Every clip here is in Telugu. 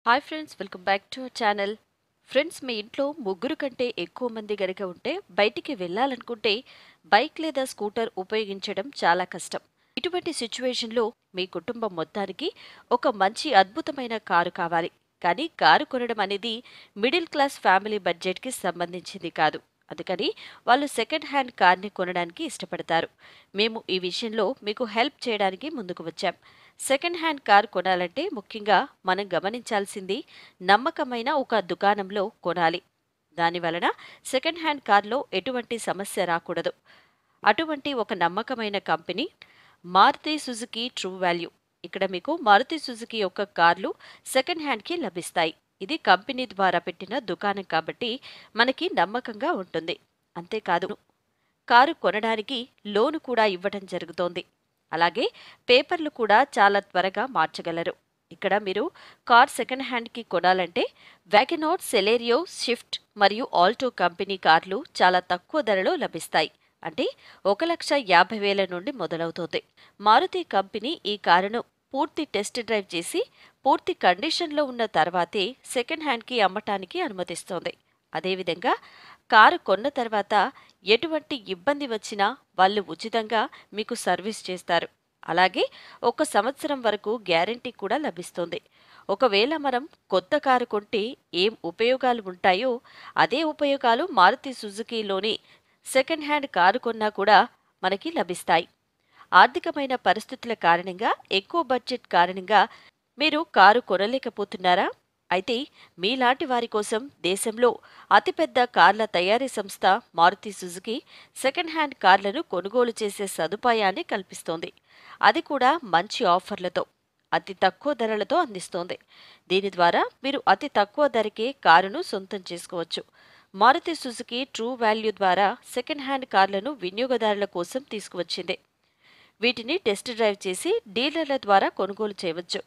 hi friends welcome back to our channel friends మీ ఇంట్లో ముగ్గురు కంటే ఎక్కువ మంది గనుక ఉంటే బయటికి వెళ్ళాలనుకుంటే బైక్ లేదా స్కూటర్ ఉపయోగించడం చాలా కష్టం ఇటువంటి సిచ్యువేషన్లో మీ కుటుంబం మొత్తానికి ఒక మంచి అద్భుతమైన కారు కావాలి కానీ కారు కొనడం అనేది మిడిల్ క్లాస్ ఫ్యామిలీ బడ్జెట్కి సంబంధించింది కాదు అందుకని వాళ్ళు సెకండ్ హ్యాండ్ కార్ని కొనడానికి ఇష్టపడతారు మేము ఈ విషయంలో మీకు హెల్ప్ చేయడానికి ముందుకు వచ్చాం సెకండ్ హ్యాండ్ కార్ కొనాలంటే ముఖ్యంగా మనం గమనించాల్సింది నమ్మకమైన ఒక దుకాణంలో కొనాలి దాని వలన సెకండ్ హ్యాండ్ కార్లో ఎటువంటి సమస్య రాకూడదు అటువంటి ఒక నమ్మకమైన company Maruti Suzuki true value ఇక్కడ మీకు మారుతి సుజుకి యొక్క కార్లు సెకండ్ హ్యాండ్కి లభిస్తాయి ఇది కంపెనీ ద్వారా పెట్టిన దుకాణం కాబట్టి మనకి నమ్మకంగా ఉంటుంది అంతేకాదు కారు కొనడానికి లోను కూడా ఇవ్వడం జరుగుతోంది అలాగే పేపర్లు కూడా చాలా త్వరగా మార్చగలరు ఇక్కడ మీరు కార్ సెకండ్ హ్యాండ్కి కొనాలంటే వ్యాగనోర్ సెలేరియో షిఫ్ట్ మరియు ఆల్టో కంపెనీ కార్లు చాలా తక్కువ ధరలో లభిస్తాయి అంటే ఒక లక్ష యాభై వేల నుండి మొదలవుతుంది మారుతి కంపెనీ ఈ కారును పూర్తి టెస్ట్ డ్రైవ్ చేసి పూర్తి కండిషన్లో ఉన్న తర్వాతే సెకండ్ హ్యాండ్కి అమ్మటానికి అనుమతిస్తోంది అదేవిధంగా కారు కొన్న తర్వాత ఎటువంటి ఇబ్బంది వచ్చినా వాళ్ళు ఉచితంగా మీకు సర్వీస్ చేస్తారు అలాగే ఒక సంవత్సరం వరకు గ్యారంటీ కూడా లభిస్తుంది ఒకవేళ మనం కొత్త కారు కొంటే ఏం ఉపయోగాలు ఉంటాయో అదే ఉపయోగాలు మారుతి సుజుకీలోని సెకండ్ హ్యాండ్ కారు కొన్నా కూడా మనకి లభిస్తాయి ఆర్థికమైన పరిస్థితుల కారణంగా ఎక్కువ బడ్జెట్ కారణంగా మీరు కారు కొనలేకపోతున్నారా అయితే మీలాంటి వారి కోసం దేశంలో అతిపెద్ద కార్ల తయారీ సంస్థ మారుతి సుజుకి సెకండ్ హ్యాండ్ కార్లను కొనుగోలు చేసే సదుపాయాన్ని కల్పిస్తోంది అది కూడా మంచి ఆఫర్లతో అతి తక్కువ ధరలతో అందిస్తోంది దీని ద్వారా మీరు అతి తక్కువ ధరకే కారును సొంతం చేసుకోవచ్చు మారుతి సుజుకి ట్రూ వాల్యూ ద్వారా సెకండ్ హ్యాండ్ కార్లను వినియోగదారుల కోసం తీసుకువచ్చింది వీటిని టెస్ట్ డ్రైవ్ చేసి డీలర్ల ద్వారా కొనుగోలు చేయవచ్చు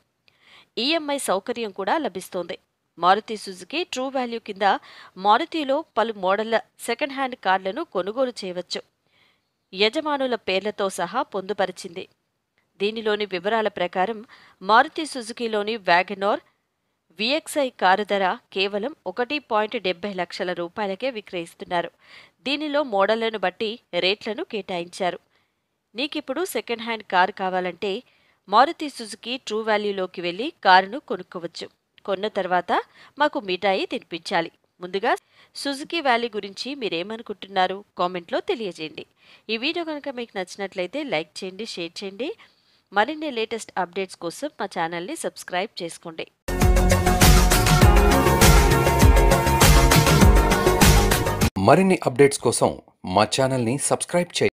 ఈఎంఐ సౌకర్యం కూడా లభిస్తోంది మారుతి సుజుకి ట్రూ వాల్యూ కింద మారుతిలో పలు మోడళ్ల సెకండ్ హ్యాండ్ కార్లను కొనుగోలు చేయవచ్చు యజమానుల పేర్లతో సహా పొందుపరిచింది దీనిలోని వివరాల ప్రకారం మారుతి సుజుకిలోని వ్యాగనోర్ విఎక్స్ఐ కారు ధర కేవలం ఒకటి పాయింట్ డెబ్బై లక్షల రూపాయలకే విక్రయిస్తున్నారు దీనిలో మోడళ్లను బట్టి రేట్లను కేటాయించారు నీకిప్పుడు సెకండ్ హ్యాండ్ కారు కావాలంటే మారుతి సుజుకి ట్రూ వాల్యూలోకి వెళ్ళి కారును కొనుక్కోవచ్చు కొన్న తర్వాత మాకు మిఠాయి తినిపించాలి ముందుగా సుజుకి వ్యాలీ గురించి మీరేమనుకుంటున్నారు కామెంట్లో తెలియజేయండి ఈ వీడియో కనుక మీకు నచ్చినట్లయితే లైక్ చేయండి షేర్ చేయండి మరిన్ని లేటెస్ట్ అప్డేట్స్ కోసం మా ఛానల్ని సబ్స్క్రైబ్ చేసుకోండి మరిన్ని అప్డేట్స్ కోసం మా ఛానల్ని సబ్స్క్రైబ్ చేయండి